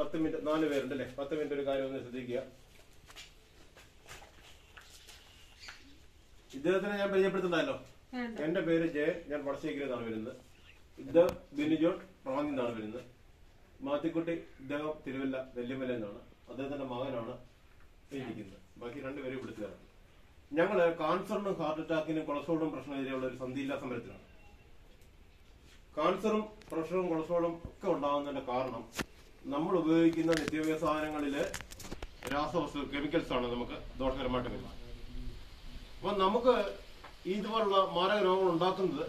പത്ത് മിനിറ്റ് നാല് പേരുണ്ട് അല്ലേ പത്ത് മിനിറ്റ് ഒരു കാര്യം ഒന്ന് ശ്രദ്ധിക്കുക ഇദ്ദേഹത്തിനെ ഞാൻ പരിചയപ്പെടുത്തുന്നതല്ലോ വേണ്ട എന്റെ പേര് ജയ ഞാൻ വടശ്ശേഖരിൽ നിന്നാണ് വരുന്നത് ഇത് ബിനിജോൺ റാന്നി നിന്നാണ് വരുന്നത് മാത്തിക്കുട്ടി ഇദ്ദേഹം തിരുവല്ല നെല്ലിമല എന്നാണ് അദ്ദേഹത്തിന്റെ മകനാണ് ഇരിക്കുന്നത് ബാക്കി രണ്ടുപേരും വിളിച്ചതാണ് ഞങ്ങള് കാൻസറിനും ഹാർട്ട് അറ്റാക്കിനും കൊളസ്ട്രോളും പ്രശ്നമെതിരെയുള്ള ഒരു സന്ധിയില്ലാ സമരത്തിലാണ് കാൻസറും പ്രഷറും കൊളസ്ട്രോളും ഒക്കെ ഉണ്ടാകുന്നതിന്റെ കാരണം നമ്മൾ ഉപയോഗിക്കുന്ന നിത്യോപയോഗ സാധനങ്ങളിലെ രാസവസ്തു കെമിക്കൽസ് ആണ് നമുക്ക് ദോഷകരമായിട്ട് വരുന്നത് അപ്പൊ നമുക്ക് ഇതുപോലുള്ള മാരക രോഗങ്ങൾ ഉണ്ടാക്കുന്നത്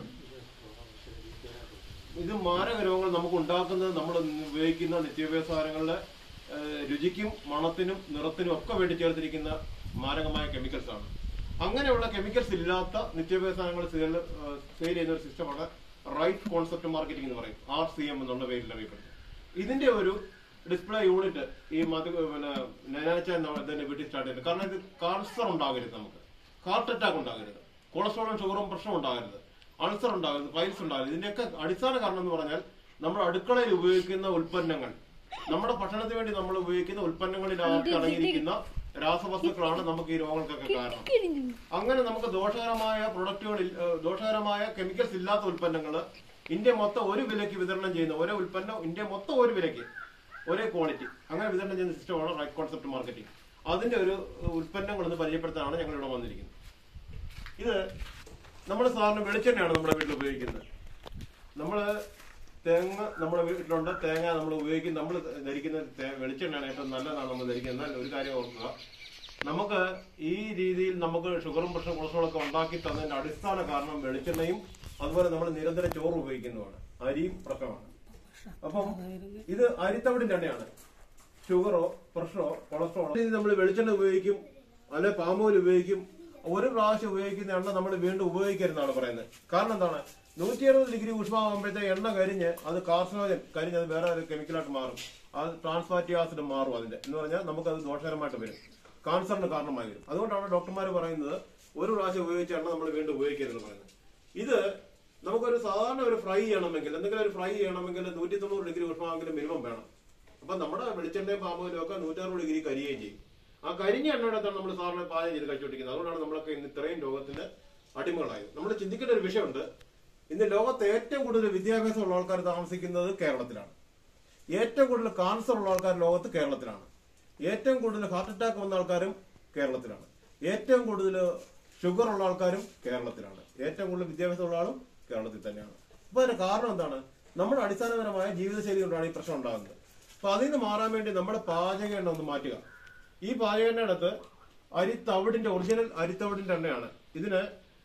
ഇത് മാരക രോഗങ്ങൾ നമുക്ക് ഉണ്ടാക്കുന്നത് നമ്മൾ ഉപയോഗിക്കുന്ന നിത്യോപയോഗ സാധനങ്ങളുടെ ഏഹ്, രുചിക്കും മണത്തിനും നിറത്തിനും ഒക്കെ വേണ്ടി ചേർത്തിരിക്കുന്ന മാരകമായ കെമിക്കൽസ് ആണ് അങ്ങനെയുള്ള കെമിക്കൽസ് ഇല്ലാത്ത നിത്യോപയോഗ സാധനങ്ങൾ സെയിൽ സെയിൽ ചെയ്യുന്ന ഒരു സിസ്റ്റമാണ് റൈറ്റ് കോൺസെപ്റ്റ് മാർക്കറ്റിംഗ് എന്ന് പറയും ആർ സി എം എന്നുള്ള പേരിൽ അറിയപ്പെടുന്നത് ഇതിന്റെ ഒരു ഡിസ്പ്ലേ യൂണിറ്റ് ഈ മധു പിന്നെ നനാച്ച തന്നെ വീട്ടിൽ സ്റ്റാർട്ട് ചെയ്യുന്നത് കാരണം ഇത് കാൻസർ ഉണ്ടാകരുത് നമുക്ക് ഹാർട്ട് അറ്റാക്ക് ഉണ്ടാകരുത് കൊളസ്ട്രോളും ഷുഗറും പ്രശ്നം ഉണ്ടാകരുത് അൾസർ ഉണ്ടാകരുത് പൈൽസ് ഉണ്ടാകരുത് ഇതിന്റെയൊക്കെ അടിസ്ഥാന കാരണം എന്ന് പറഞ്ഞാൽ നമ്മുടെ അടുക്കളയിൽ ഉപയോഗിക്കുന്ന ഉൽപ്പന്നങ്ങൾ നമ്മുടെ ഭക്ഷണത്തിന് വേണ്ടി നമ്മൾ ഉപയോഗിക്കുന്ന ഉൽപ്പന്നങ്ങളിനകത്ത് അടങ്ങിയിരിക്കുന്ന രാസവസ്തുക്കളാണ് നമുക്ക് ഈ രോഗങ്ങൾക്കൊക്കെ കാരണം അങ്ങനെ നമുക്ക് ദോഷകരമായ പ്രൊഡക്റ്റുകളിൽ ഏഹ്, ദോഷകരമായ കെമിക്കൽസ് ഇല്ലാത്ത ഉൽപ്പന്നങ്ങൾ ഇന്ത്യ മൊത്തം ഒരു വിലയ്ക്ക് വിതരണം ചെയ്യുന്ന ഓരോ ഉൽപ്പന്നം ഇന്ത്യ മൊത്തം ഒരു വിലയ്ക്ക് ഒരേ ക്വാളിറ്റി അങ്ങനെ വിതരണം ചെയ്യുന്ന സിസ്റ്റമാണ് റൈറ്റ് കോൺസെപ്റ്റ് മാർക്കറ്റിംഗ് അതിന്റെ ഒരു ഉൽപ്പന്നങ്ങൾ എന്ന് പരിചയപ്പെടുത്താനാണ് ഞങ്ങൾ ഇവിടെ വന്നിരിക്കുന്നത് ഇത് നമ്മുടെ സാധാരണ വെളിച്ചെണ്ണയാണ് നമ്മുടെ വീട്ടിൽ ഉപയോഗിക്കുന്നത് നമ്മള് തേങ്ങ നമ്മുടെ വീട്ടിലുണ്ട് തേങ്ങ നമ്മൾ ഉപയോഗിക്കും നമ്മൾ ധരിക്കുന്ന തേ- വെളിച്ചെണ്ണയാണ് ഏറ്റവും നല്ലതാണ് നമ്മൾ ധരിക്കുന്നത് എന്നാൽ ഒരു കാര്യം ഓർക്കുക നമുക്ക് ഈ രീതിയിൽ നമുക്ക് ഷുഗറും പ്രഷറും കൊളസ്ട്രോളും ഒക്കെ ഉണ്ടാക്കി തന്നതിന്റെ അടിസ്ഥാന കാരണം വെളിച്ചെണ്ണയും അതുപോലെ നമ്മൾ നിരന്തരം ചോറ് ഉപയോഗിക്കുന്നതാണ് അരിയും പ്രശ്നമാണ് അപ്പം ഇത് അരിത്തവിടിന്റെ എണ്ണയാണ് ഷുഗറോ പ്രഷറോ കൊളസ്ട്രോളോ ഇത് നമ്മൾ വെളിച്ചെണ്ണ ഉപയോഗിക്കും അല്ലെ പാമോയിൽ ഉപയോഗിക്കും ഒരു പ്രാവശ്യം ഉപയോഗിക്കുന്ന എണ്ണ നമ്മൾ വീണ്ടും ഉപയോഗിക്കരുതെന്നാണ് പറയുന്നത് കാരണം എന്താണ് നൂറ്റി അറുപത് ഡിഗ്രി ഉഷ്മാകുമ്പോഴത്തെ എണ്ണ കരിഞ്ഞ് അത് കാർസിനോജൻ കരിഞ്ഞ് അത് വേറെ ഒരു കെമിക്കലായിട്ട് മാറും അത് ട്രാൻസ്ഫാറ്റി ആസിഡ് മാറും അതിന്റെ എന്ന് പറഞ്ഞാൽ നമുക്കത് ദോഷകരമായിട്ട് വരും കാൻസറിന് കാരണമായി വരും അതുകൊണ്ടാണ് ഡോക്ടർമാർ പറയുന്നത് ഒരു പ്രാവശ്യം ഉപയോഗിച്ച എണ്ണ നമ്മൾ വീണ്ടും ഉപയോഗിക്കരുതെന്ന് പറയുന്നത് ഇത് നമുക്കൊരു സാധാരണ ഒരു ഫ്രൈ ചെയ്യണമെങ്കിൽ എന്തെങ്കിലും ഒരു ഫ്രൈ ചെയ്യണമെങ്കിൽ നൂറ്റി തൊണ്ണൂറ് ഡിഗ്രി ഉഷ്മാവെങ്കിലും മിനിമം വേണം അപ്പൊ നമ്മുടെ വെളിച്ചെണ്ണയും പാമ്പയിലും ഒക്കെ നൂറ്ററുപത് ഡിഗ്രി കരിയുകയും ചെയ്യും ആ കരിഞ്ഞ എണ്ണയോടത്താണ് നമ്മൾ സാറിന് പാചകം ചെയ്ത് കഴിച്ചുകൊണ്ടിരിക്കുന്നത് അതുകൊണ്ടാണ് നമ്മളൊക്കെ ഇന്ന് ഇത്രയും ലോകത്തിന്റെ അടിമകളായത് നമ്മൾ ചിന്തിക്കേണ്ട ഒരു വിഷയമുണ്ട് ഇന്ന് ലോകത്ത് ഏറ്റവും കൂടുതൽ വിദ്യാഭ്യാസമുള്ള ആൾക്കാർ താമസിക്കുന്നത് കേരളത്തിലാണ് ഏറ്റവും കൂടുതൽ കാൻസർ ഉള്ള ആൾക്കാർ ലോകത്ത് കേരളത്തിലാണ് ഏറ്റവും കൂടുതൽ ഹാർട്ട് അറ്റാക്ക് വന്ന ആൾക്കാരും കേരളത്തിലാണ് ഏറ്റവും കൂടുതൽ ഷുഗർ ഉള്ള ആൾക്കാരും കേരളത്തിലാണ് ഏറ്റവും കൂടുതൽ വിദ്യാഭ്യാസമുള്ള ആളും കേരളത്തിൽ തന്നെയാണ് അപ്പൊ അതിന്റെ കാരണം എന്താണ് നമ്മുടെ അടിസ്ഥാനപരമായ ജീവിതശൈലി കൊണ്ടാണ് ഈ പ്രശ്നം ഉണ്ടാകുന്നത് അപ്പൊ അതിൽ നിന്ന് മാറാൻ വേണ്ടി നമ്മുടെ പാചക എണ്ണ ഒന്ന് മാറ്റുക ഈ പാചക എണ്ണയകത്ത് അരിത്തവിടിന്റെ ഒറിജിനൽ അരിത്തവിടിന്റെ എണ്ണയാണ് ഇതിന്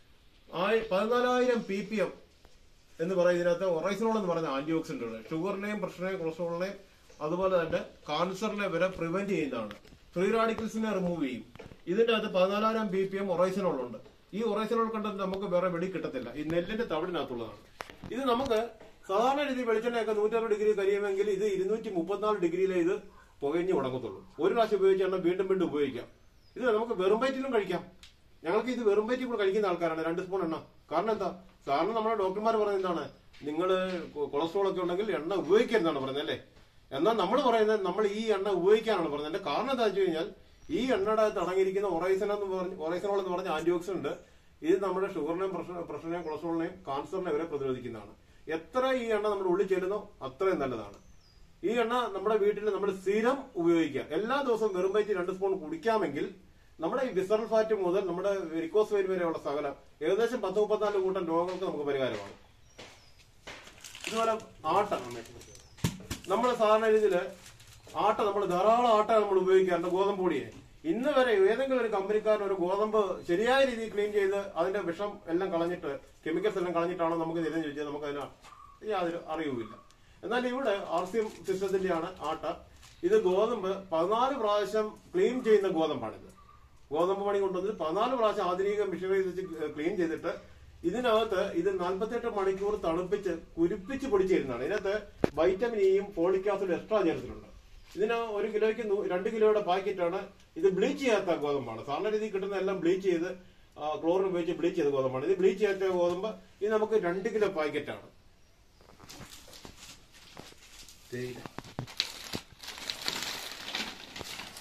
ആയി- പതിനാലായിരം പി പി എം എന്ന് പറയും ഇതിനകത്ത് ഒറൈസിനോൾ എന്ന് പറയുന്ന ആന്റി ഓക്സിഡന്റുകൾ ഷുഗറിനെയും പ്രഷറിനെയും കൊളസ്ട്രോളിനെയും അതുപോലെ തന്നെ കാൻസറിനെ വരെ പ്രിവെന്റ് ചെയ്യുന്നതാണ് ഫ്രീ റാഡിക്കൽസിനെ റിമൂവ് ചെയ്യും ഇതിന്റെ അകത്ത് പതിനാലായിരം ബി പി എം ഒറൈസിനോൾ ഉണ്ട് ഈ ഒറൈസിനോൾ കണ്ടത് നമുക്ക് വേറെ വെടി കിട്ടത്തില്ല ഈ നെല്ലിന്റെ തവിടിനകത്തുള്ളതാണ് ഇത് നമുക്ക് സാധാരണ രീതി വെളിച്ചെണ്ണയൊക്കെ നൂറ്ററുപത് ഡിഗ്രി കരിയുമെങ്കിൽ ഇത് ഇരുന്നൂറ്റി മുപ്പത്തിനാല് ഡിഗ്രിയിലേ ഇത് പുകഞ്ഞു ഉടങ്ങത്തുള്ളൂ ഒരു പ്രാവശ്യം ഉപയോഗിച്ച എണ്ണ വീണ്ടും വീണ്ടും ഉപയോഗിക്കാം ഇത് നമുക്ക് വെറും വയറ്റിലും കഴിക്കാം ഞങ്ങൾക്ക് ഇത് വെറും വയറ്റിൽ കൂടെ കഴിക്കുന്ന ആൾക്കാരാണ് രണ്ട് സ്പൂൺ എണ്ണ കാരണം എന്താ കാരണം നമ്മുടെ ഡോക്ടർമാർ പറയുന്നത് എന്താണ് നിങ്ങൾ കൊളസ്ട്രോൾ ഒക്കെ ഉണ്ടെങ്കിൽ എണ്ണ ഉപയോഗിക്കരുതെന്നാണ് പറയുന്നത് അല്ലേ എന്നാൽ നമ്മൾ പറയുന്നത് നമ്മൾ ഈ എണ്ണ ഉപയോഗിക്കാനാണ് പറയുന്നത് എന്റെ കാരണം എന്താ വെച്ച് കഴിഞ്ഞാൽ ഈ എണ്ണയുടെ അകത്ത് അടങ്ങിയിരിക്കുന്ന ഒറൈസൻ എന്ന് പറഞ്ഞ ഒറൈസനോൾ എന്ന് പറഞ്ഞ ആന്റി ഓക്സിഡന്റ് ഇത് നമ്മുടെ ഷുഗറിനെയും പ്രഷ- പ്രഷറിനെയും കൊളസ്ട്രോളിനെയും കാൻസറിനെ വരെ പ്രതിരോധിക്കുന്നതാണ് എത്ര ഈ എണ്ണ നമ്മുടെ ഉള്ളിൽ ചെല്ലുന്നോ അത്രയും നല്ലതാണ് ഈ എണ്ണ നമ്മുടെ വീട്ടിൽ നമ്മൾ സ്ഥിരം ഉപയോഗിക്കുക എല്ലാ ദിവസവും വെറും വയറ്റിൽ രണ്ട് സ്പൂൺ കുടിക്കാമെങ്കിൽ നമ്മുടെ ഈ വിസറൽ ഫാറ്റ് മുതൽ നമ്മുടെ വെരിക്കോസ് വെയിൻ വരെയുള്ള സകലം ഏകദേശം പത്ത് മുപ്പത്തിനാല് കൂട്ടം രോഗങ്ങൾക്ക് നമുക്ക് പരിഹാരമാണ് ഇതുപോലെ ആട്ട നമ്മൾ സാധാരണ രീതിയിൽ ആട്ട നമ്മൾ ധാരാളം ആട്ട നമ്മൾ ഉപയോഗിക്കാറുണ്ട് ഗോതമ്പ് പൊടിയെ ഇന്ന് വരെ ഏതെങ്കിലും ഒരു കമ്പനിക്കാരൻ ഒരു ഗോതമ്പ് ശരിയായ രീതിയിൽ ക്ലീൻ ചെയ്ത് അതിന്റെ വിഷം എല്ലാം കളഞ്ഞിട്ട് കെമിക്കൽസ് എല്ലാം കളഞ്ഞിട്ടാണോ നമുക്ക് ചെയ്തെന്ന് ചോദിച്ചാൽ നമുക്ക് അതിന് യാതൊരു അറിവുമില്ല എന്നാൽ ഇവിടെ ആർ സി എം സിസ്റ്റത്തിന്റെയാണ് ആട്ട ഇത് ഗോതമ്പ് പതിനാല് പ്രാവശ്യം ക്ലീൻ ചെയ്യുന്ന ഗോതമ്പാണിത് ഗോതമ്പ് മണി കൊണ്ടുവന്ന് പതിനാല് പ്രാവശ്യം ആധുനിക മെഷീനറി വെച്ച് ക്ലീൻ ചെയ്തിട്ട് ഇതിനകത്ത് ഇത് നാൽപ്പത്തെട്ട് മണിക്കൂർ തണുപ്പിച്ച് കുരുപ്പിച്ച് പൊടിച്ചിരുന്നതാണ് ഇതിനകത്ത് വൈറ്റമിൻ ഇയും ഫോളിക് ആസിഡ് എക്സ്ട്രാ ചേർത്തിട്ടുണ്ട് ഇതിന് ഒരു കിലോയ്ക്ക് നൂ- രണ്ട് കിലോയുടെ പാക്കറ്റാണ് ഇത് ബ്ലീച്ച് ചെയ്യാത്ത ഗോതമ്പാണ് സാധാരണ രീതിയിൽ കിട്ടുന്ന എല്ലാം ബ്ലീച്ച് ചെയ്ത് ക്ലോറിൻ ഉപയോഗിച്ച് ബ്ലീച്ച് ചെയ്ത ഗോതമ്പാണ് ഇത് ബ്ലീച്ച് ചെയ്യാത്ത ഗോതമ്പ് ഇത് നമുക്ക് രണ്ട് കിലോ പാക്കറ്റാണ് തേയില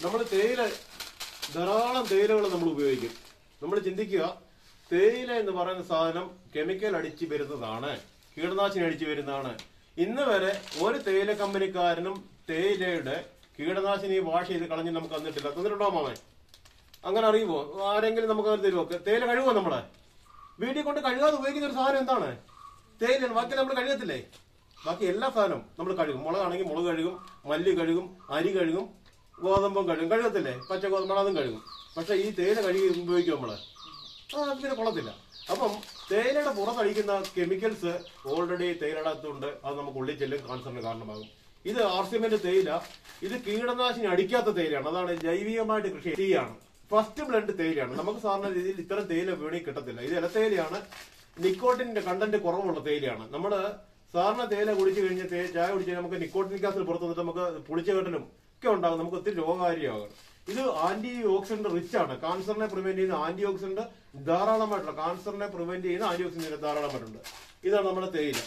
നമ്മൾ തേയില ധാരാളം തേയിലകൾ നമ്മൾ ഉപയോഗിക്കും നമ്മൾ ചിന്തിക്കുക തേയില എന്ന് പറയുന്ന സാധനം കെമിക്കൽ അടിച്ച് വരുന്നതാണ് കീടനാശിനി അടിച്ച് വരുന്നതാണ് ഇന്ന് വരെ ഒരു തേയില കമ്പനിക്കാരനും തേയിലയുടെ കീടനാശിനി വാഷ് ചെയ്ത് കളഞ്ഞ് നമുക്ക് തന്നിട്ടില്ല തന്നിട്ടുണ്ടോ മാമേ അങ്ങനെ അറിയുമോ ആരെങ്കിലും നമുക്ക് അങ്ങനെ തരുമോ തേയില കഴുകുമോ നമ്മളെ വീട്ടിൽ കൊണ്ട് കഴുകാതെ ഉപയോഗിക്കുന്ന ഒരു സാധനം എന്താണ് തേയില ബാക്കി നമ്മൾ കഴുകത്തില്ലേ ബാക്കി എല്ലാ സാധനവും നമ്മൾ കഴുകും മുളകാണെങ്കിൽ മുളക് കഴുകും മല്ലി കഴുകും അരി കഴുകും ഗോതമ്പും കഴുകും കഴുകത്തില്ലേ പച്ച ഗോതമ്പ് അതും കഴുകും പക്ഷെ ഈ തേയില കഴുകി ഉപയോഗിക്കും നമ്മള് ആ അത് പിന്നെ കൊള്ളത്തില്ല അപ്പം തേയിലയുടെ പുറത്തടിക്കുന്ന കെമിക്കൽസ് ഓൾറെഡി തേയിലയുടെ അകത്തുണ്ട് അത് നമുക്ക് ഉള്ളിൽ ചെല്ലും കാൻസറിന് കാരണമാകും ഇത് ആർസിമെന്റ് തേയില ഇത് കീടനാശിനി അടിക്കാത്ത തേയിലയാണ് അതാണ് ജൈവികമായിട്ട് കൃഷി ചെയ്യാണ് ഫസ്റ്റ് ബ്ലഡ് തേയിലയാണ് നമുക്ക് സാധാരണ രീതിയിൽ ഇത്തരം തേയില വീണി കിട്ടത്തില്ല ഇത് ഇലത്തേയിലയാണ് നിക്കോട്ടിന്റെ കണ്ടന്റ് കുറവുള്ള തേയിലയാണ് നമ്മള് സാധാരണ തേയില കുടിച്ചു കഴിഞ്ഞ് തേ- ചായ കുടിച്ച് കഴിഞ്ഞാൽ നമുക്ക് നിക്കോട്ടിനിക് ആസിഡ് പുറത്തു വന്നിട്ട് നമുക്ക് പുളിച്ച കെട്ടലും ഒക്കെ ഉണ്ടാകും നമുക്ക് ഒത്തിരി രോഗകാരിയാകും ഇത് ആന്റി ഓക്സിഡന്റ് റിച്ച് ആണ് കാൻസറിനെ പ്രിവെന്റ് ചെയ്യുന്ന ആന്റി ഓക്സിഡന്റ് ധാരാളമായിട്ടുള്ള കാൻസറിനെ പ്രിവെന്റ് ചെയ്യുന്ന ആന്റി ഓക്സിഡന്റ് ധാരാളമായിട്ടുണ്ട് ഇതാണ് നമ്മുടെ തേയില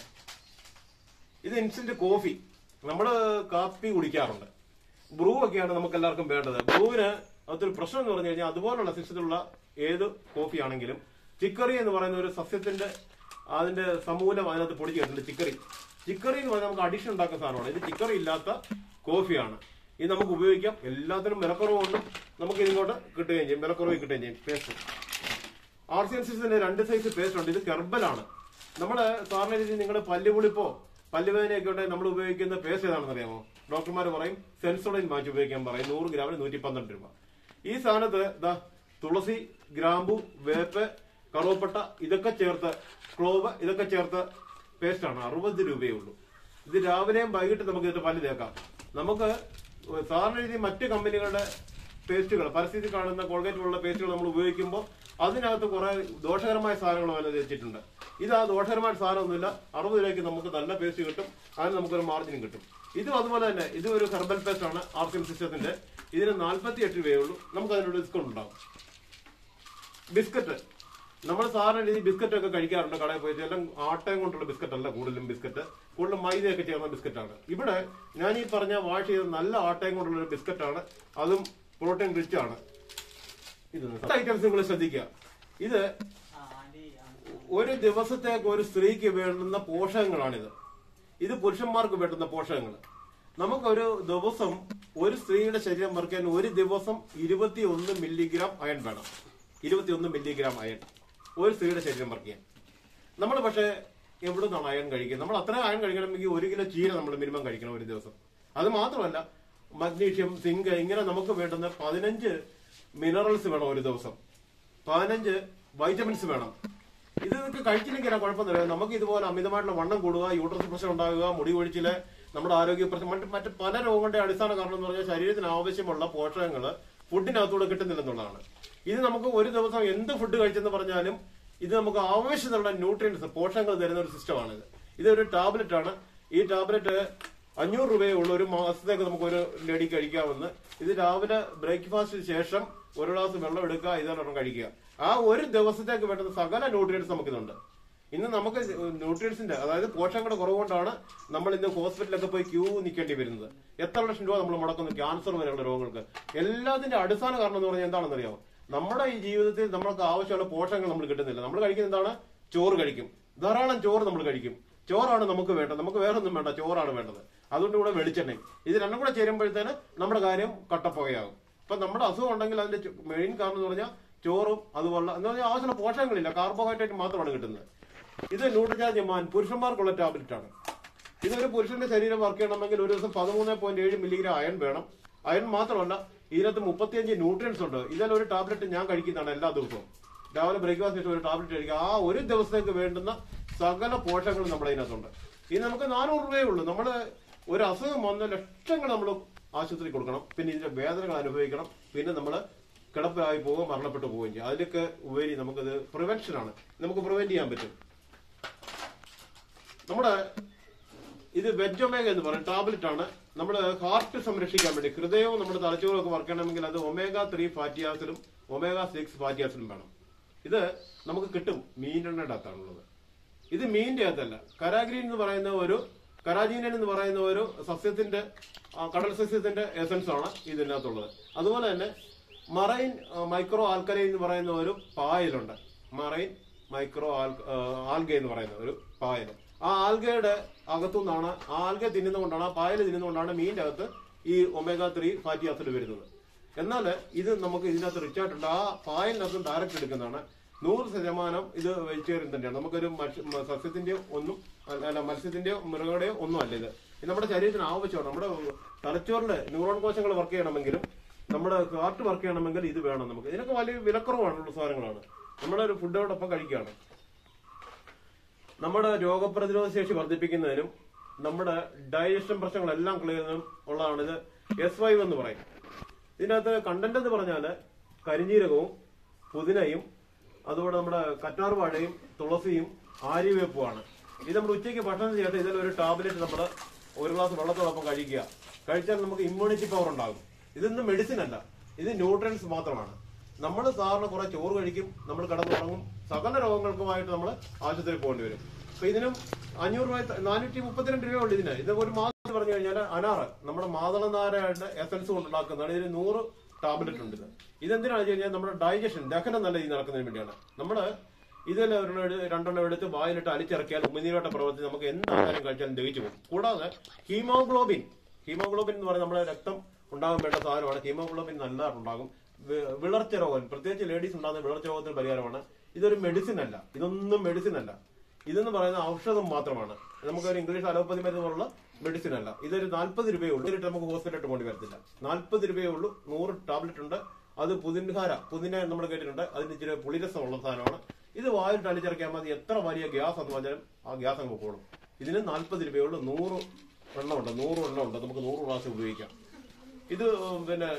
ഇത് ഇൻസ്റ്റന്റ് കോഫി നമ്മൾ കാപ്പി കുടിക്കാറുണ്ട് ബ്രൂ ഒക്കെയാണ് നമുക്ക് എല്ലാവർക്കും വേണ്ടത് ബ്രൂവിന് അതൊരു പ്രശ്നം എന്ന് പറഞ്ഞു കഴിഞ്ഞാൽ അതുപോലുള്ള സിസ്റ്റത്തിലുള്ള ഏത് കോഫി ആണെങ്കിലും ചിക്കറി എന്ന് പറയുന്ന ഒരു സസ്യത്തിന്റെ അതിന്റെ സമൂലം അതിനകത്ത് പൊടിച്ച് കിട്ടുന്നുണ്ട് ചിക്കറി ചിക്കറി എന്ന് പറഞ്ഞാൽ നമുക്ക് അഡിഷൻ ഉണ്ടാക്കുന്ന സാധനമാണ് ഇത് ചിക്കറി ഇല്ലാത്ത കോഫിയാണ് ഇത് നമുക്ക് ഉപയോഗിക്കാം എല്ലാത്തിനും വിലക്കുറവുകൊണ്ടും നമുക്ക് ഇതിങ്ങോട്ട് കിട്ടുകയും ചെയ്യും വിലക്കുറവ് കിട്ടുകയും ചെയ്യും പേസ്റ്റ് ആർ സി എൻ സിക്സിന്റെ രണ്ട് സൈസ് പേസ്റ്റ് ഉണ്ട് ഇത് കെർബലാണ് നമ്മള് സാറിന് രീതിയിൽ നിങ്ങളുടെ പല്ലുപുളിപ്പോ പല്ലുവേദനയൊക്കെ ഉണ്ടെങ്കിൽ നമ്മൾ ഉപയോഗിക്കുന്ന പേസ്റ്റ് ഏതാണെന്ന് അറിയാമോ ഡോക്ടർമാർ പറയും സെൻസോഡൈൻ മാറ്റി ഉപയോഗിക്കാൻ പറയും നൂറ് ഗ്രാമിന് നൂറ്റി പന്ത്രണ്ട് രൂപ ഈ സാധനത്ത് ദാ തുളസി ഗ്രാമ്പു വേപ്പ് കറുവപ്പട്ട ഇതൊക്കെ ചേർത്ത് ക്ലോവ് ഇതൊക്കെ ചേർത്ത് പേസ്റ്റ് ആണ് അറുപത് രൂപയേ ഉള്ളൂ ഇത് രാവിലെയും വൈകിട്ട് നമുക്ക് ഇതിട്ട് പല്ല് തേക്കാം നമുക്ക് സാധാരണ രീതിയിൽ മറ്റ് കമ്പനികളുടെ പേസ്റ്റുകൾ പരസ്യത്തിൽ കാണുന്ന കോൾഗേറ്റ് പോലുള്ള പേസ്റ്റുകൾ നമ്മൾ ഉപയോഗിക്കുമ്പോൾ അതിനകത്ത് കുറെ ദോഷകരമായ സാധനങ്ങൾ വല്ല വെച്ചിട്ടുണ്ട് ഇത് ആ ദോഷകരമായ സാധനമൊന്നുമില്ല അറുപത് രൂപയ്ക്ക് നമുക്ക് നല്ല പേസ്റ്റ് കിട്ടും അതിന് നമുക്കൊരു മാർജിനും കിട്ടും ഇതും അതുപോലെ തന്നെ ഇത് ഒരു ഹെർബൽ പേസ്റ്റ് ആണ് ആർസിം സിസ്റ്റത്തിന്റെ ഇതിന് നാൽപ്പത്തി എട്ട് രൂപയേ ഉള്ളൂ നമുക്ക് അതിനൊരു ഡിസ്കൗണ്ട് ഉണ്ടാവും ബിസ്ക്കറ്റ് നമ്മൾ സാധാരണ രീതി ബിസ്ക്കറ്റ് ഒക്കെ കഴിക്കാറുണ്ട് കടയിൽ പോയിട്ട് എല്ലാം ആട്ടയും കൊണ്ടുള്ള ബിസ്ക്കറ്റ് അല്ല കൂടുതലും ബിസ്ക്കറ്റ് കൂടുതലും മൈദയൊക്കെ ചേർന്ന ബിസ്ക്കറ്റാണ് ഇവിടെ ഞാൻ ഈ പറഞ്ഞ വാഷ് ചെയ്ത നല്ല ആട്ടയും കൊണ്ടുള്ള ഒരു ബിസ്ക്കറ്റാണ് അതും പ്രോട്ടീൻ റിച്ച് ആണ് ഇത് ഐറ്റംസ് നിങ്ങൾ ശ്രദ്ധിക്കുക ഇത് ഒരു ദിവസത്തേക്ക് ഒരു സ്ത്രീക്ക് വേണ്ടുന്ന പോഷകങ്ങളാണിത് ഇത് പുരുഷന്മാർക്ക് വേണ്ടുന്ന പോഷകങ്ങൾ നമുക്കൊരു ദിവസം ഒരു സ്ത്രീയുടെ ശരീരം വർക്കാൻ ഒരു ദിവസം ഇരുപത്തി ഒന്ന് മില്ലിഗ്രാം അയൺ വേണം ഇരുപത്തി ഒന്ന് മില്ലിഗ്രാം അയൺ ഒരു സ്ത്രീയുടെ ശരീരം വർക്ക് ചെയ്യാൻ നമ്മൾ പക്ഷേ എവിടെ നിന്നാണ് അയൺ കഴിക്കുന്നത് നമ്മൾ അത്രയും അയൺ കഴിക്കണമെങ്കിൽ ഒരു കിലോ ചീര നമ്മൾ മിനിമം കഴിക്കണം ഒരു ദിവസം അത് മാത്രമല്ല മഗ്നീഷ്യം സിങ്ക് ഇങ്ങനെ നമുക്ക് വേണ്ടുന്ന പതിനഞ്ച് മിനറൽസ് വേണം ഒരു ദിവസം പതിനഞ്ച് വൈറ്റമിൻസ് വേണം ഇതൊക്കെ കഴിച്ചില്ലെങ്കിൽ കുഴപ്പമൊന്നുമില്ല നമുക്ക് ഇതുപോലെ അമിതമായിട്ടുള്ള വണ്ണം കൂടുക യൂട്രസ് പ്രശ്നം ഉണ്ടാകുക മുടി കൊഴിച്ചില് നമ്മുടെ ആരോഗ്യ പ്രശ്നം മറ്റ് മറ്റ് പല രോഗങ്ങളുടെ അടിസ്ഥാന കാരണം എന്ന് പറഞ്ഞാൽ ശരീരത്തിന് ആവശ്യമുള്ള പോഷകങ്ങൾ ഫുഡിനകത്തൂടെ കിട്ടുന്നില്ലെന്നുള്ളതാണ് ഇത് നമുക്ക് ഒരു ദിവസം എന്ത് ഫുഡ് കഴിച്ചെന്ന് പറഞ്ഞാലും ഇത് നമുക്ക് ആവശ്യത്തിനുള്ള ന്യൂട്രിയൻസ് പോഷകങ്ങൾ തരുന്ന ഒരു സിസ്റ്റമാണിത് ഇതൊരു ടാബ്ലറ്റ് ആണ് ഈ ടാബ്ലറ്റ് അഞ്ഞൂറ് രൂപയേ ഉള്ളൂ ഒരു മാസത്തേക്ക് നമുക്ക് ഒരു ലെടി കഴിക്കാവുന്ന ഇത് രാവിലെ ബ്രേക്ക്ഫാസ്റ്റിന് ശേഷം ഒരു ഗ്ലാസ് വെള്ളം എടുക്കുക ഇതൊരെണ്ണം കഴിക്കുക ആ ഒരു ദിവസത്തേക്ക് വേണ്ടുന്ന സകല ന്യൂട്രിയൻസ് നമുക്കിതുണ്ട് ഇന്ന് നമുക്ക് ന്യൂട്രിയൻസിന്റെ അതായത് പോഷകങ്ങളുടെ കുറവുകൊണ്ടാണ് നമ്മൾ ഇന്ന് ഹോസ്പിറ്റലൊക്കെ പോയി ക്യൂ നിൽക്കേണ്ടി വരുന്നത് എത്ര ലക്ഷം രൂപ നമ്മൾ മുടക്കുന്നു ക്യാൻസർ വരെയുള്ള രോഗങ്ങൾക്ക് എല്ലാത്തിന്റെ അടിസ്ഥാന കാരണം എന്ന് പറഞ്ഞാൽ എന്താണെന്ന് അറിയാമോ നമ്മുടെ ഈ ജീവിതത്തിൽ നമ്മൾക്ക് ആവശ്യമുള്ള പോഷകങ്ങൾ നമ്മൾ കിട്ടുന്നില്ല നമ്മൾ കഴിക്കുന്നത് എന്താണ് ചോറ് കഴിക്കും ധാരാളം ചോറ് നമ്മൾ കഴിക്കും ചോറാണ് നമുക്ക് വേണ്ടത് നമുക്ക് വേറെ ഒന്നും വേണ്ട ചോറാണ് വേണ്ടത് അതുകൊണ്ട് കൂടെ വെളിച്ചെണ്ണയും ഇത് രണ്ടും കൂടെ ചേരുമ്പോഴത്തേന് നമ്മുടെ കാര്യം കട്ടപ്പുകയാകും ഇപ്പൊ നമ്മുടെ അസുഖം ഉണ്ടെങ്കിൽ അതിന്റെ മെയിൻ കാരണം എന്ന് പറഞ്ഞാൽ ചോറും അതുപോലുള്ള എന്ന് പറഞ്ഞാൽ ആവശ്യമുള്ള പോഷകങ്ങളില്ല കാർബോഹൈഡ്രേറ്റ് മാത്രമാണ് കിട്ടുന്നത് ഇത് ന്യൂട്രിജാജ് മാൻ പുരുഷന്മാർക്കുള്ള ടാബ്ലറ്റ് ആണ് ഇതൊരു പുരുഷന്റെ ശരീരം വർക്ക് ചെയ്യണമെങ്കിൽ ഒരു ദിവസം പതിമൂന്ന് പോയിന്റ് ഏഴ് മില്ലിഗ്രാം അയൺ വേണം അയൺ മാത്രമല്ല ഇതിനകത്ത് മുപ്പത്തിയഞ്ച് ന്യൂട്രിയൻസ് ഉണ്ട് ഇതിൽ ഒരു ടാബ്ലറ്റ് ഞാൻ കഴിക്കുന്നതാണ് എല്ലാ ദിവസവും രാവിലെ ബ്രേക്ക്ഫാസ്റ്റ് ശേഷം ഒരു ടാബ്ലറ്റ് കഴിക്കുക ആ ഒരു ദിവസത്തേക്ക് വേണ്ടുന്ന സകല പോഷകങ്ങളും നമ്മുടെ ഇതിനകത്തുണ്ട് ഇത് നമുക്ക് നാനൂറ് രൂപയേ ഉള്ളൂ നമ്മൾ ഒരു അസുഖം വന്ന ലക്ഷങ്ങൾ നമ്മൾ ആശുപത്രി കൊടുക്കണം പിന്നെ ഇതിന്റെ വേദനകൾ അനുഭവിക്കണം പിന്നെ നമ്മൾ കിടപ്പിലായി പോവുക മരണപ്പെട്ടു പോവുകയും ചെയ്യും അതിലൊക്കെ ഉപരി നമുക്കത് പ്രിവെൻഷൻ ആണ് നമുക്ക് പ്രിവെന്റ് ചെയ്യാൻ പറ്റും നമ്മുടെ ഇത് വെജൊമേഗ എന്ന് പറയും ടാബ്ലറ്റ് ആണ് നമ്മൾ ഹാർട്ട് സംരക്ഷിക്കാൻ വേണ്ടി ഹൃദയവും നമ്മുടെ തലച്ചോറും ഒക്കെ വർക്ക് ചെയ്യണമെങ്കിൽ അത് ഒമേഗ ത്രീ ഫാറ്റി ആസിഡും ഒമേഗ സിക്സ് ഫാറ്റി ആസിഡും വേണം ഇത് നമുക്ക് കിട്ടും മീനെണ്ണയുടെ അകത്താണുള്ളത് ഇത് മീനിന്റെ അകത്തല്ല കരാഗ്രീൻ എന്ന് പറയുന്ന ഒരു കരാജീനൻ എന്ന് പറയുന്ന ഒരു സസ്യത്തിന്റെ ആ, കടൽ സസ്യത്തിന്റെ എസൻസ് ആണ് ഇതിനകത്തുള്ളത് അതുപോലെ തന്നെ മറൈൻ മൈക്രോ ആൽക്കലൈൻ എന്ന് പറയുന്ന ഒരു പായലുണ്ട് മറൈൻ മൈക്രോ ആൽഗ എന്ന് പറയുന്ന ഒരു പായൽ ആ ആൽഗയുടെ അകത്തുനിന്നാണ് ആ ആൽഗ തിന്നുന്നതുകൊണ്ടാണ് ആ പായൽ തിന്നുന്നതുകൊണ്ടാണ് മീനിന്റെ അകത്ത് ഈ ഒമേഗ ത്രീ ഫാറ്റി ആസിഡ് വരുന്നത് എന്നാൽ ഇത് നമുക്ക് ഇതിനകത്ത് റിച്ച് ആയിട്ടുണ്ട് ആ പായലിനകത്ത് ഡയറക്റ്റ് എടുക്കുന്നതാണ് നൂറ് ശതമാനം ഇത് വെജിറ്റേറിയൻ തന്നെയാണ് നമുക്കൊരു മത്സ്യ- മ- സസ്യത്തിന്റെയോ ഒന്നും അല്ല അല്ല, മത്സ്യത്തിന്റെയോ മൃഗങ്ങളുടെയോ ഒന്നും അല്ല ഇത് ഇത് നമ്മുടെ ശരീരത്തിന് ആവശ്യമാണ് നമ്മുടെ തലച്ചോറിന്റെ ന്യൂറോൺ കോശങ്ങൾ വർക്ക് ചെയ്യണമെങ്കിലും നമ്മുടെ ഹാർട്ട് വർക്ക് ചെയ്യണമെങ്കിൽ ഇത് വേണം നമുക്ക് ഇതിനൊക്കെ വലിയ വിലക്കുറവാണുള്ള സാധനങ്ങളാണ് നമ്മുടെ ഒരു ഫുഡോടൊപ്പം കഴിക്കുകയാണ് നമ്മുടെ രോഗപ്രതിരോധ ശേഷി വർദ്ധിപ്പിക്കുന്നതിനും നമ്മുടെ ഡൈജഷൻ പ്രശ്നങ്ങളെല്ലാം ക്ലിയർ ചെയ്യുന്നതിനും ഉള്ളതാണ് ഇത് എസ് വൈവ് എന്ന് പറയും ഇതിനകത്ത് കണ്ടന്റ് എന്ന് പറഞ്ഞാല് കരിഞ്ജീരകവും പുതിനയും അതുപോലെ നമ്മുടെ കറ്റാർ വാഴയും തുളസിയും ആര്യവേപ്പുമാണ് ഇത് നമ്മൾ ഉച്ചയ്ക്ക് ഭക്ഷണം ചെയ്യാത്ത ഇതിൽ ഒരു ടാബ്ലറ്റ് നമ്മൾ ഒരു ഗ്ലാസ് വെള്ളത്തോടൊപ്പം കഴിക്കുക കഴിച്ചാൽ നമുക്ക് ഇമ്മ്യൂണിറ്റി പവർ ഉണ്ടാകും ഇതൊന്നും മെഡിസിൻ അല്ല ഇത് ന്യൂട്രിയൻസ് മാത്രമാണ് നമ്മൾ സാറിന് കുറെ ചോറ് കഴിക്കും നമ്മൾ കിടന്നുറങ്ങും സകല രോഗങ്ങൾക്കുമായിട്ട് നമ്മൾ ആശുപത്രിയിൽ പോകേണ്ടി വരും അപ്പൊ ഇതിനും അഞ്ഞൂറ് രൂപ നാനൂറ്റി മുപ്പത്തിരണ്ട് രൂപ ഉള്ളു ഇതിന് ഇത് ഒരു മാസം പറഞ്ഞു കഴിഞ്ഞാൽ അനാറ് നമ്മുടെ മാതളനാരയുടെ എസൻസ് കൊണ്ടുണ്ടാക്കുന്നതാണ് ഇതിന് നൂറ് ടാബ്ലറ്റ് ഉണ്ട് ഇത് ഇതെന്തിനാണെന്ന് വെച്ച് കഴിഞ്ഞാൽ നമ്മുടെ ഡൈജഷൻ ദഹനം നല്ല രീതിയിൽ നടക്കുന്നതിന് വേണ്ടിയാണ് നമ്മള് ഇതിൽ ഒരെണ്ണം എടുത്ത് രണ്ടെണ്ണം എടുത്ത് വായിലിട്ട് അലിച്ചിറക്കിയാൽ ഉമിനീരോട്ട പ്രവർത്തി നമുക്ക് എന്ത് ആഹാരം കഴിച്ചാലും ദഹിച്ചു പോകും കൂടാതെ ഹീമോഗ്ലോബിൻ ഹീമോഗ്ലോബിൻ എന്ന് പറയുന്നത് നമ്മുടെ രക്തം ഉണ്ടാകാൻ വേണ്ട സാധനമാണ് ഹീമോഗ്ലോബിൻ നല്ലതായിട്ടുണ്ടാകും വി- വിളർച്ച രോഗം പ്രത്യേകിച്ച് ലേഡീസ് ഉണ്ടാകുന്ന വിളർച്ച രോഗത്തിന് പരിഹാരമാണ് ഇതൊരു മെഡിസിൻ അല്ല ഇതൊന്നും മെഡിസിൻ അല്ല ഇതെന്ന് പറയുന്ന ഔഷധം മാത്രമാണ് നമുക്കൊരു ഇംഗ്ലീഷ് അലോപ്പതി മരുന്നുള്ള മെഡിസിൻ അല്ല ഇതൊരു നാൽപ്പത് രൂപയേ ഉള്ളൂ ഇതിട്ട് നമുക്ക് ഹോസ്പിറ്റലിൽ പോകേണ്ടി വരത്തില്ല നാൽപ്പത് രൂപയേ ഉള്ളൂ നൂറ് ടാബ്ലറ്റ് ഉണ്ട് അത് പുതിൻഹാര പുതിന നമ്മൾ കേട്ടിട്ടുണ്ട് അതിന് ഇച്ചിരി പുളിരസമുള്ള സാധനമാണ് ഇത് വായിൽ അടിച്ചിറക്കിയാൽ മതി എത്ര വലിയ ഗ്യാസ് എന്ന് പറഞ്ഞാലും ആ ഗ്യാസ് അങ്ങ് പോകും ഇതിന് നാൽപ്പത് രൂപയേ ഉള്ളൂ നൂറ് എണ്ണമുണ്ട് നൂറ് എണ്ണമുണ്ട് നമുക്ക് നൂറ് പ്രാവശ്യം ഉപയോഗിക്കാം ഇത് പിന്നെ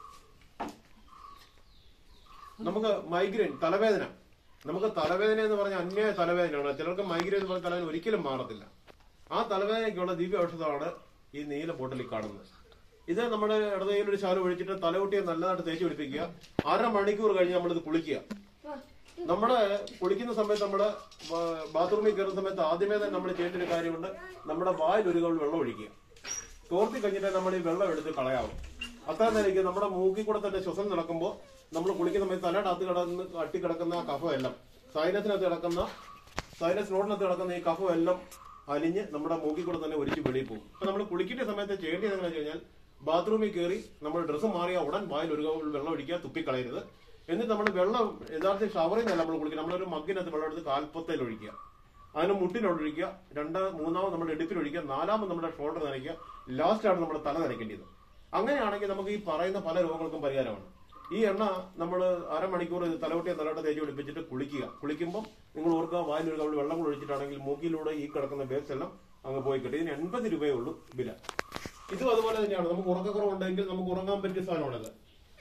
നമുക്ക് മൈഗ്രെയിൻ തലവേദന നമുക്ക് തലവേദന എന്ന് പറഞ്ഞ അന്യായ തലവേദനയാണ് ചിലർക്ക് മൈഗ്രെയിൻ എന്ന് പറഞ്ഞ തലവേദന ഒരിക്കലും മാറത്തില്ല ആ തലവേദനയ്ക്കുള്ള ദിവ്യ ഔഷധമാണ് ഈ നീല ബോട്ടിലിൽ കാണുന്നത് ഇത് നമ്മുടെ ഇടതയിൽ ഒരു ശാല ഒഴിച്ചിട്ട് തലകുട്ടിയെ നല്ലതായിട്ട് തേച്ച് പിടിപ്പിക്കുക അര മണിക്കൂർ കഴിഞ്ഞ് നമ്മളിത് കുളിക്കുക നമ്മള് കുളിക്കുന്ന സമയത്ത് നമ്മള് ബാ- ബാത്റൂമിൽ കയറുന്ന സമയത്ത് ആദ്യമേ തന്നെ നമ്മൾ ചെയ്യേണ്ട ഒരു കാര്യമുണ്ട് നമ്മുടെ വായിൽ ഒരു കവൾ വെള്ളം ഒഴിക്കുക തോർത്തി കഴിഞ്ഞിട്ട് നമ്മൾ ഈ വെള്ളം എടുത്ത് കളയാവും അത്ര നേരം നമ്മുടെ മൂക്കിൽ കൂടെ തന്നെ ശ്വസനം നടക്കുമ്പോൾ നമ്മൾ കുളിക്കുന്ന സമയത്ത് തലയുടെ അകത്ത് കിടന്ന് അട്ടിക്കിടക്കുന്ന ആ കഫം എല്ലാം സൈനസിനകത്ത് കിടക്കുന്ന സൈനസ് നോട്ടിനകത്ത് കിടക്കുന്ന ഈ കഫം എല്ലാം അലിഞ്ഞ് നമ്മുടെ മൂക്കിൽ കൂടെ തന്നെ ഒരിച്ച് വെളിയിൽ പോകും അപ്പൊ നമ്മൾ കുളിക്കുന്ന സമയത്ത് ചെയ്യേണ്ടത് എങ്ങനെയാണെന്ന് വെച്ച് കഴിഞ്ഞാൽ ബാത്റൂമിൽ കയറി നമ്മൾ ഡ്രസ്സ് മാറിയ ഉടൻ വായിൽ ഒരു കവൾ വെള്ളം ഒഴിക്കുക തുപ്പിക്കളയരുത് എന്നിട്ട് നമ്മൾ വെള്ളം യഥാർത്ഥ ഷവറിൽ നിന്നല്ല നമ്മൾ കുളിക്കുക നമ്മളൊരു മഗ്ഗിനകത്ത് വെള്ളം എടുത്ത് കാൽപ്പത്തയിൽ ഒഴിക്കുക അതിന് മുട്ടിനൊഴിക്കുക രണ്ട് മൂന്നാമത് നമ്മുടെ ഇടുപ്പിൽ ഒഴിക്കുക നാലാമത് നമ്മുടെ ഷോൾഡർ നനയ്ക്കുക ലാസ്റ്റ് ആണ് നമ്മുടെ തല നനയ്ക്കേണ്ടത് അങ്ങനെയാണെങ്കിൽ നമുക്ക് ഈ പറയുന്ന പല രോഗങ്ങൾക്കും പരിഹാരമാണ് ഈ എണ്ണ നമ്മൾ അരമണിക്കൂർ ഇത് തലവട്ടിയെ തലവട്ട തേച്ച് പിടിപ്പിച്ചിട്ട് കുളിക്കുക കുളിക്കുമ്പോൾ നിങ്ങൾ ഓർക്കുക വായിൽ ഒരു കവൾ വെള്ളം കൂടെ ഒഴിച്ചിട്ടാണെങ്കിൽ മൂക്കിലൂടെ ഈ കിടക്കുന്ന ബേസ് എല്ലാം അങ്ങ് പോയി കിട്ടും ഇതിന് എൺപത് രൂപയേ ഉള്ളൂ വില ഇതും അതുപോലെ തന്നെയാണ് നമുക്ക് ഉറക്കക്കുറവുണ്ടെങ്കിൽ നമുക്ക് ഉറങ്ങാൻ പറ്റിയ സാധനമാണിത്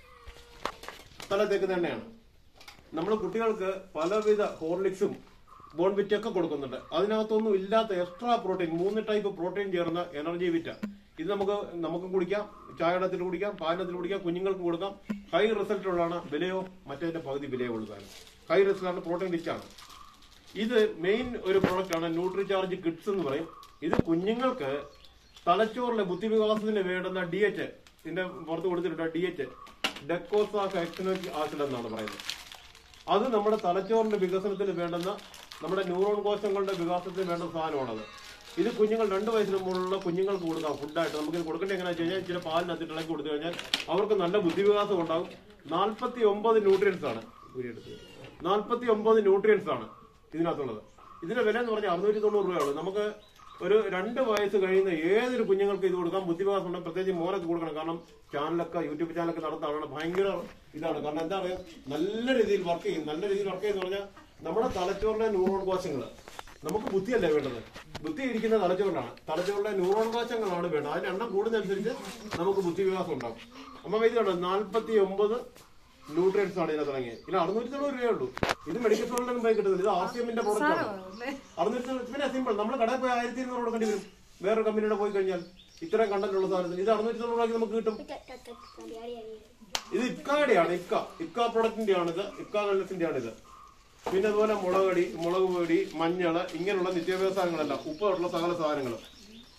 തല തേക്കുന്ന എണ്ണയാണ് നമ്മൾ കുട്ടികൾക്ക് പലവിധ ഹോർലിക്സും ബോൺവിറ്റ് ഒക്കെ കൊടുക്കുന്നുണ്ട് അതിനകത്തൊന്നും ഇല്ലാത്ത എക്സ്ട്രാ പ്രോട്ടീൻ മൂന്ന് ടൈപ്പ് പ്രോട്ടീൻ ചേർന്ന എനർജി വിറ്റ ഇത് നമുക്ക് നമുക്ക് കുടിക്കാം ചായടത്തിൽ കുടിക്കാം പാനത്തിൽ കുടിക്കാം കുഞ്ഞുങ്ങൾക്ക് കൊടുക്കാം ഹൈ റിസൾട്ട് ഉള്ളതാണ് വിലയോ മറ്റേതിന്റെ പകുതി വിലയോ ഉള്ളൂ സാധനം ഹൈ റിസൾട്ടാണ് പ്രോട്ടീൻ റിച്ച് ആണ് ഇത് മെയിൻ ഒരു പ്രോഡക്റ്റ് ആണ് ന്യൂട്രി ചാർജ് കിഡ്സ് എന്ന് പറയും ഇത് കുഞ്ഞുങ്ങൾക്ക് തലച്ചോറിലെ ബുദ്ധിവികാസത്തിന് വേണ്ടുന്ന ഡി എച്ച് ഇതിന്റെ പുറത്ത് കൊടുത്തിട്ടുണ്ട് ഡി എച്ച് ഡെക്കോസാക്സിനോറ്റിക് ആസിഡ് എന്നാണ് പറയുന്നത് അത് നമ്മുടെ തലച്ചോറിന്റെ വികസനത്തിന് വേണ്ടുന്ന നമ്മുടെ ന്യൂറോൺ കോശങ്ങളുടെ വികാസത്തിന് വേണ്ട സാധനമാണത് ഇത് കുഞ്ഞുങ്ങൾ രണ്ട് വയസ്സിന് മുകളിലുള്ള കുഞ്ഞുങ്ങൾക്ക് കൊടുക്കാം ഫുഡായിട്ട് നമുക്ക് ഇത് കൊടുക്കേണ്ടത് എങ്ങനെയാണെന്ന് വെച്ച് കഴിഞ്ഞാൽ ചില പാലിനകത്ത് ഇളക്കി കൊടുത്തു കഴിഞ്ഞാൽ അവർക്ക് നല്ല ബുദ്ധിവികാസം ഉണ്ടാകും നാൽപ്പത്തി ഒമ്പത് ന്യൂട്രിയൻസ് ആണ് നാൽപ്പത്തി ഒമ്പത് ന്യൂട്രിയൻസ് ആണ് ഇതിനകത്തുള്ളത് ഇതിന്റെ വില എന്ന് പറഞ്ഞാൽ അറുന്നൂറ്റി തൊണ്ണൂറ് രൂപയുള്ളൂ നമുക്ക് ഒരു രണ്ട് വയസ്സ് കഴിയുന്ന ഏതൊരു കുഞ്ഞുങ്ങൾക്ക് ഇത് കൊടുക്കാം ബുദ്ധിവികാസം ഉണ്ട് പ്രത്യേകിച്ച് മോനൊക്കെ കൊടുക്കണം കാരണം ചാനലൊക്കെ യൂട്യൂബ് ചാനലൊക്കെ നടത്താണ് ഭയങ്കര ഇതാണ് കാരണം എന്താ പറയുക നല്ല രീതിയിൽ വർക്ക് ചെയ്യും നല്ല രീതിയിൽ വർക്ക് ചെയ്യുന്ന പറഞ്ഞാൽ നമ്മുടെ തലച്ചോറിലെ ന്യൂറോൺ കോശങ്ങൾ നമുക്ക് ബുദ്ധിയല്ലേ വേണ്ടത് ബുദ്ധി ഇരിക്കുന്ന തലച്ചോറിലാണ് തലച്ചോറിലെ ന്യൂറോൺ കോശങ്ങളാണ് വേണ്ടത് അതിന്റെ എണ്ണം കൂടുന്നതനുസരിച്ച് നമുക്ക് ബുദ്ധിവികാസം ഉണ്ടാവും അമ്മ ഇത് കണ്ടോ നാൽപ്പത്തി ഒമ്പത് ന്യൂട്രിയൻസ് ആണ് ഇതിനകത്ത് ഇറങ്ങിയത് ഇതിന് അറുന്നൂറ്റി തൊണ്ണൂറ് രൂപയേ ഉള്ളൂ ഇത് മെഡിക്കൽ സ്റ്റോറിലൊന്നും പോയി കിട്ടുന്നില്ല ഇത് ആർ സി എമ്മിന്റെ പ്രോഡക്റ്റ് ആണ് അറുന്നൂറ്റി തൊണ്ണൂറ് പിന്നെ സിമ്പിൾ നമ്മൾ കടയിൽ പോയി ആയിരത്തി ഇരുന്നൂറ് കൊടുക്കേണ്ടി വരും വേറെ കമ്പനിയുടെ പോയി കഴിഞ്ഞാൽ ഇത്രയും കണ്ടന്റ് ഉള്ള സാധനത്തിന് ഇത് അറുന്നൂറ്റി തൊണ്ണൂറ് രൂപയ്ക്ക് നമുക്ക് കിട്ടും ഇത് ഇക്കാടെയാണ് ഇക്ക ഇക്ക പ്രൊഡക്റ്റിന്റെ ആണിത് ഇക്ക വെള്ളത്തിന്റെ ആണിത് പിന്നെ അതുപോലെ മുളകടി മുളക് പൊടി മഞ്ഞള് ഇങ്ങനെയുള്ള നിത്യോപയോഗ സാധനങ്ങളല്ല ഉപ്പുള്ള സകല സാധനങ്ങൾ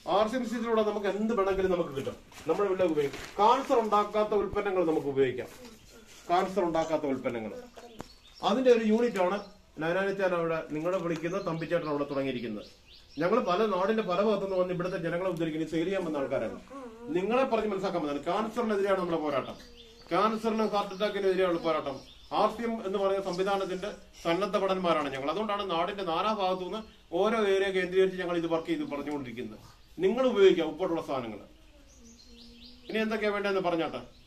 ആർ സി എം സിയിലൂടെ നമുക്ക് എന്ത് വേണമെങ്കിലും നമുക്ക് കിട്ടും നമ്മുടെ വീട്ടിൽ ഉപയോഗിക്കും കാൻസർ ഉണ്ടാക്കാത്ത ഉൽപ്പന്നങ്ങൾ നമുക്ക് ഉപയോഗിക്കാം കാൻസർ ഉണ്ടാക്കാത്ത ഉൽപ്പന്നങ്ങൾ അതിന്റെ ഒരു യൂണിറ്റ് ആണ് നാരായണച്ചാൻ അവിടെ നിങ്ങളെ വിളിക്കുന്ന തമ്പിച്ചേട്ടൻ അവിടെ തുടങ്ങിയിരിക്കുന്നത് ഞങ്ങൾ പല നാടിന്റെ പല ഭാഗത്തുനിന്ന് വന്ന് ഇവിടുത്തെ ജനങ്ങളെ ഉദ്ധരിക്കുന്നത് സെയിൽ ചെയ്യാൻ വന്ന ആൾക്കാരാണ് നിങ്ങളെ പറഞ്ഞ് മനസ്സിലാക്കാൻ പറ്റുന്നത് ക്യാൻസറിനെതിരെയാണ് നമ്മുടെ പോരാട്ടം ക്യാൻസറിനും ഹാർട്ട് അറ്റാക്കിനെതിരെയുള്ള പോരാട്ടം ആർ സി എം എന്ന് പറയുന്ന സംവിധാനത്തിന്റെ സന്നദ്ധ ഭടന്മാരാണ് ഞങ്ങൾ അതുകൊണ്ടാണ് നാടിന്റെ നാനാ ഭാഗത്തു നിന്ന് ഓരോ ഏരിയ കേന്ദ്രീകരിച്ച് ഞങ്ങൾ ഇത് വർക്ക് ചെയ്ത് പറഞ്ഞുകൊണ്ടിരിക്കുന്നത് നിങ്ങൾ ഉപയോഗിക്കുക ഉപ്പോട്ടുള്ള സാധനങ്ങൾ ഇനി എന്തൊക്കെയാ വേണ്ടതെന്ന് പറഞ്ഞാട്ടെ